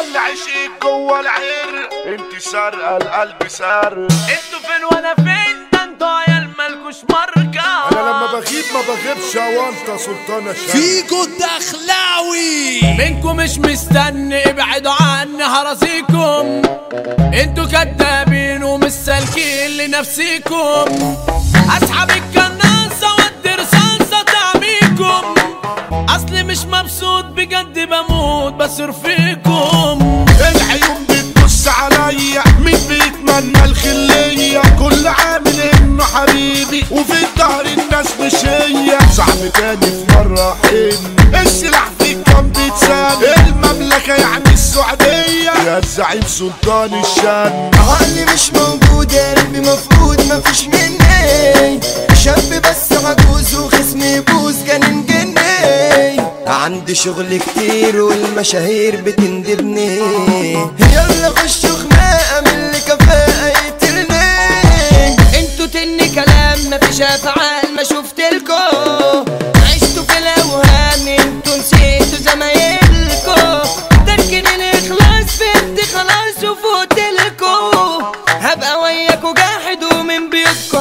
اللي عشقك جوه العرق انت سارقه القلب سارق انتوا فين وانا فين ده انتوا عيال مالكوش ماركة انا لما بغيب ما بغيبش وانت سلطان الشام فيجو الدخلاوي منكم مش مستني ابعدوا عني هراسيكم انتوا كدابين ومش سالكين لنفسيكم اسحب الكناسة وادي رصاصة تعميكم اصلي مش مبسوط بجد بموت بصر فيكم العيون بتبص عليا مين بيتمنى الخلية كل عامل انه حبيبي وفي الظهر الناس مش هي صعب تاني في مرة حن السلاح فيك كان بيتسال المملكة يعني السعودية يا الزعيم سلطان الشام عقلي مش موجود قلبي مفقود مفيش مني شاب بس عجوز وخصمي يبوظ كان جني عندي شغل كتير والمشاهير بتندبني يلا خشوا خناقة من اللي كفاءة يقتلني انتوا تني كلام مفيش افعال ما شفتلكوا عشتوا في الاوهام انتوا نسيتوا زمايلكوا تركن الاخلاص فهمت خلاص وفوتلكوا هبقى وياكوا جاحد ومن بيوتكوا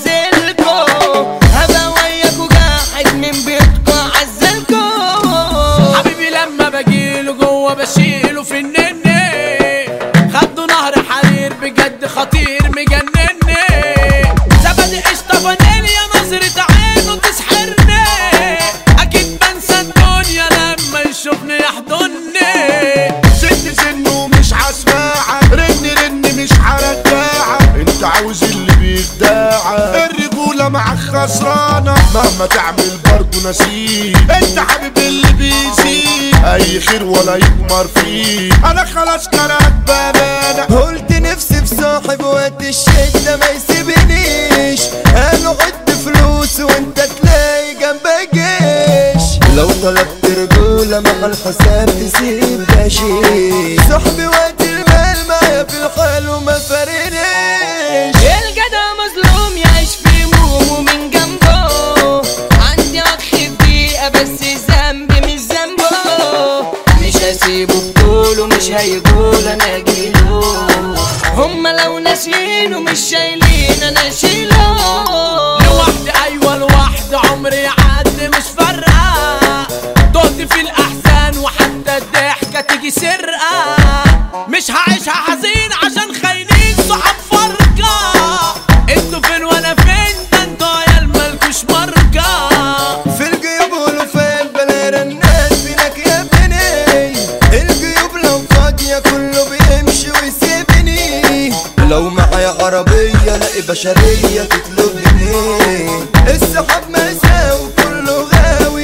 هعزلكوا هبقى وياكوا جاحد من بيوتكوا هعزلكوا حبيبي لما بجيله جوه بشيله في النني خدوا نهر حرير بجد خطير مجنني زبدي قشطة فانيليا نظرة عينه تسحرني أكيد بنسى الدنيا لما يشوفني يحضني ست سن ومش عسماعة رن رن مش هرجعة انت عاوز اللي بيخداعة الرجولة معاك خسرانة مهما تعمل برضه نسيب انت حبيب اللي بيزيد اي خير ولا يكمر فيه انا خلاص كانت بامانة قلت نفسي في صاحب وقت الشدة ما يسيبنيش انا عد فلوس وانت تلاقي جنبك جيش لو طلبت رجولة مع الحساب تسيب ده شيء صاحبي وقت المال معايا في الحال وما فارقنيش الجدع مظلوم يعيش في همومه من جنبه عندي اخ في دقيقة بس الذنب مش ذنبه مش هسيبه بطوله مش هيقول انا اجيله هما لو ناسينه مش شايلين انا اشيله لوحدي أيوة لوحدي عمري يعدي مش فارقة تهت في الأحزان وحتى الضحكة تيجي سرقة مش هعيشها حزين عشان خاينين صحاب فرقة انتوا فين وانا فين ده انتوا عيال مالكوش ماركة في الجيوب والوفات بلا الناس فينك يا ابني الجيوب لو فاضية كله بيمشي ويسيبني لو معايا عربية لاقي بشرية تطلبني السحاب مساء وكله غاوي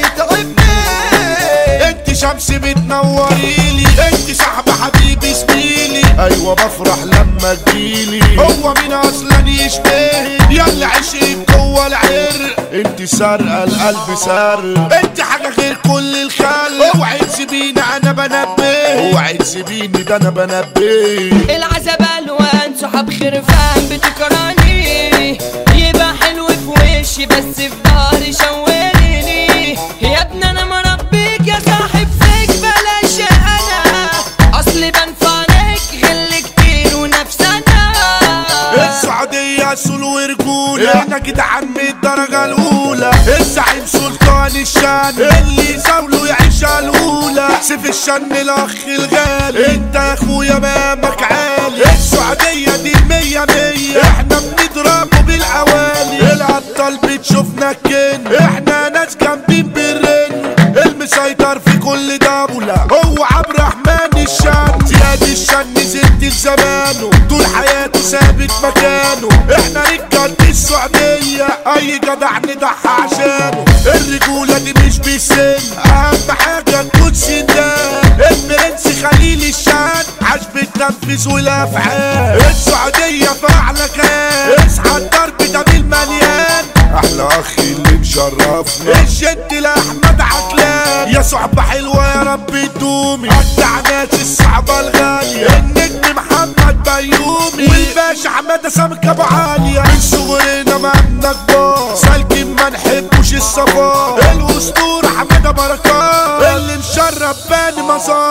تعبني انت شمس بتنوريلي انت صاحب حبيبي زميلي ايوه بفرح لما تجيلي هو مين اصلا يشتهي يلا عشقك جوه العرق انت سارقه القلب سارق انت حاجه غير كل الخلق اوعي تسيبيني انا بنبه اوعي تسيبيني ده انا بنبه العذاب الوان صحاب خرفان بتكرهني يبقى حلو في وشي بس في ظهري شواليني يا ابني انا مربيك يا صاحب فيك بلاش انا اصلي بنفعنك غل كتير ونفسنا السعودية سول ورجولة احنا جدعان من الدرجة الأولى الزعيم سلطان الشان اللي زاوله يعيش الأولى سيف الشن الأخ الغالي انت يا اخويا مامك عالي السعودية دي المية مية احنا بنضربه بالأوالي الأبطال بتشوفنا الكن احنا ناس جامدين بالرن المسيطر في كل دولة هو عبد الرحمن الشان زياد الشن زدت زمانه طول حياته ثابت مكانه احنا رجالة السعودية اي جدع نضحى عشانه الرجولة دي مش بالسن اهم حاجة تكون سندان البرنس خليل الشان عاش بالتنفيذ والافعال السعودية فاعلة كان اصحى الضرب ده بالمليان احلى اخي اللي مشرفنا الجد لاحمد عقلان يا صحبة حلوة يا رب تدومي ابدع ناس الصعبة الغالية النجم محمد بيومي والباشا حمادة سمكة ابو عالية من صغرنا ما عندنا كبار سالكين ما نحبوش الصفار الاسطورة حمادة بركات اللي مشرف باني مزار يا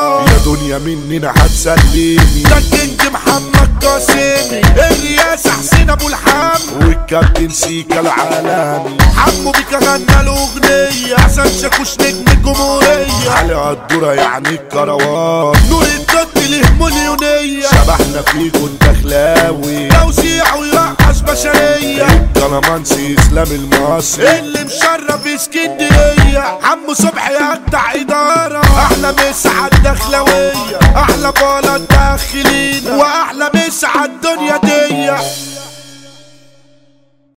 دنيا مننا هتسليني ده الكينج محمد قاسمي الرياسة حسين ابو الحم والكابتن سيكا العالمي حمو بيكا غنى له اغنية حسن شاكوش نجم الجمهورية على الدورة يعني الكروان نور الضد له مليونية شبحنا فيكو الدخلاوي توزيع ويرقص بشرية الكلامانسي اسلام المصري اللي مشرف اسكندرية عمو صبحي اجدع ادارة احلى مسا الدخلوية احلى بلد داخلين واحلى مسا الدنيا دي